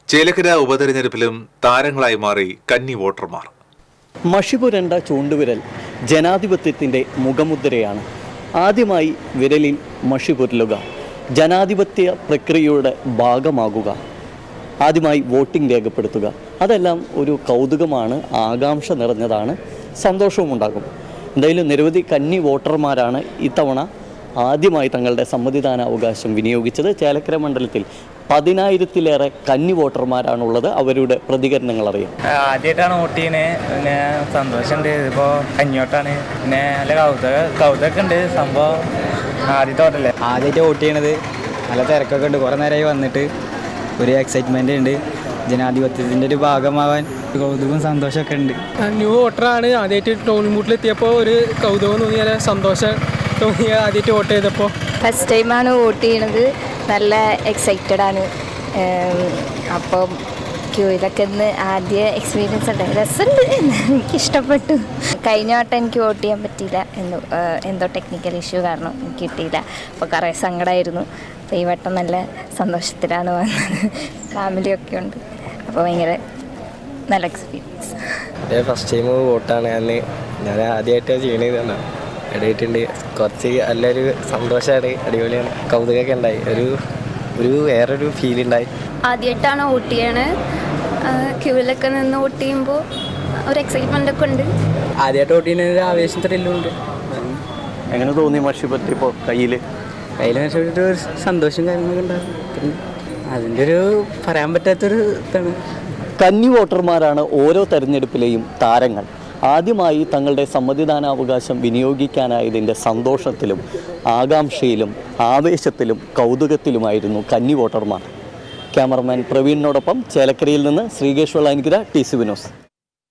ചേലക്കര ഉപതെരഞ്ഞെടുപ്പിലും താരങ്ങളായി മാറി കന്നി വോട്ടർമാർ മഷിപുരണ്ട ചൂണ്ടുവിരൽ ജനാധിപത്യത്തിൻ്റെ മുഖമുദ്രയാണ് ആദ്യമായി വിരലിൽ മഷിപുരലുക ജനാധിപത്യ പ്രക്രിയയുടെ ഭാഗമാകുക ആദ്യമായി വോട്ടിംഗ് രേഖപ്പെടുത്തുക അതെല്ലാം ഒരു കൗതുകമാണ് ആകാംക്ഷ നിറഞ്ഞതാണ് സന്തോഷവും ഉണ്ടാകും എന്തായാലും നിരവധി കന്നി വോട്ടർമാരാണ് ഇത്തവണ ആദ്യമായി തങ്ങളുടെ സമ്മതിദാനാവകാശം വിനിയോഗിച്ചത് ചേലക്കര മണ്ഡലത്തിൽ പതിനായിരത്തിലേറെ കന്നി വോട്ടർമാരാണുള്ളത് അവരുടെ പ്രതികരണങ്ങൾ അറിയാം ആദ്യമായിട്ടാണ് വോട്ട് ചെയ്യണേ പിന്നെ സന്തോഷമുണ്ട് ഇതിപ്പോൾ കഞ്ഞോട്ടാണ് പിന്നെ നല്ല കൗതുക കൗതുകമൊക്കെ ഉണ്ട് സംഭവം ആദ്യത്തെ വോട്ടല്ലേ ആദ്യമായിട്ട് വോട്ട് ചെയ്യണത് നല്ല തിരക്കൊക്കെ ഉണ്ട് കുറേ നേരമായി വന്നിട്ട് ഒരു എക്സൈറ്റ്മെൻ്റ് ഉണ്ട് ജനാധിപത്യത്തിൻ്റെ ഒരു ഭാഗമാവാൻ കൗതുകവും സന്തോഷമൊക്കെ ഉണ്ട് ന്യൂ വോട്ടറാണ് ആദ്യമായിട്ട് ടോണിംഗ് ബൂട്ടിലെത്തിയപ്പോൾ ഒരു കൗതുകം തോന്നിയ നല്ല സന്തോഷം തോന്നിയ ആദ്യമായിട്ട് വോട്ട് ചെയ്തപ്പോൾ ഫസ്റ്റ് ടൈമാണ് വോട്ട് ചെയ്യണത് നല്ല എക്സൈറ്റഡ് ആണ് അപ്പം ക്യൂയിലൊക്കെ ഇന്ന് ആദ്യ എക്സ്പീരിയൻസ് ഉണ്ട് രസമുണ്ട് എനിക്കിഷ്ടപ്പെട്ടു കഴിഞ്ഞ വട്ടം എനിക്ക് വോട്ട് ചെയ്യാൻ പറ്റിയില്ല എന്തോ ഏഹ് എന്തോ ടെക്നിക്കൽ ഇഷ്യൂ കാരണം എനിക്ക് കിട്ടിയില്ല അപ്പോൾ കുറേ സങ്കടമായിരുന്നു അപ്പോൾ ഈ വട്ടം നല്ല സന്തോഷത്തിലാണ് വന്നത് ഫാമിലിയൊക്കെ ഉണ്ട് അപ്പോൾ ഭയങ്കര നല്ല എക്സ്പീരിയൻസ് ഫസ്റ്റ് ടൈം വോട്ടാണ് അന്ന് ഞാൻ ആദ്യമായിട്ടാണ് ചെയ്യണത് തന്നെ ഇടയിട്ടുണ്ട് കുറച്ച് നല്ലൊരു സന്തോഷമാണ് അടിപൊളിയാണ് കൗതുകമൊക്കെ ഉണ്ടായി ഒരു ഒരു വേറൊരു ഫീൽ ഉണ്ടായി ആദ്യമായിട്ടാണ് വോട്ട് ചെയ്യണത് ക്യൂവിലൊക്കെ നിന്ന് വോട്ട് ചെയ്യുമ്പോൾ ഒരു എക്സൈറ്റ്മെൻ്റ് ഒക്കെ ഉണ്ട് ആദ്യമായിട്ട് വോട്ട് ചെയ്യുന്ന ഒരു ആവേശം ത്രില്ലുണ്ട് എങ്ങനെ തോന്നി മഷിപറ്റി ഇപ്പോൾ കയ്യിൽ കയ്യിൽ വെച്ചിട്ട് ഒരു സന്തോഷം കാര്യങ്ങളൊക്കെ ഉണ്ടാകും പിന്നെ അതിൻ്റെ ഒരു പറയാൻ പറ്റാത്തൊരു ഇതാണ് കന്നി വോട്ടർമാരാണ് ഓരോ തെരഞ്ഞെടുപ്പിലെയും താരങ്ങൾ ആദ്യമായി തങ്ങളുടെ സമ്മതിദാനാവകാശം വിനിയോഗിക്കാനായതിൻ്റെ സന്തോഷത്തിലും ആകാംക്ഷയിലും ആവേശത്തിലും കൗതുകത്തിലുമായിരുന്നു കന്നി വോട്ടർമാർ ക്യാമറമാൻ പ്രവീണിനോടൊപ്പം ചേലക്കരയിൽ നിന്ന് ശ്രീകേഷ് വെള്ളാനിക്കര ടി സി വിനോസ്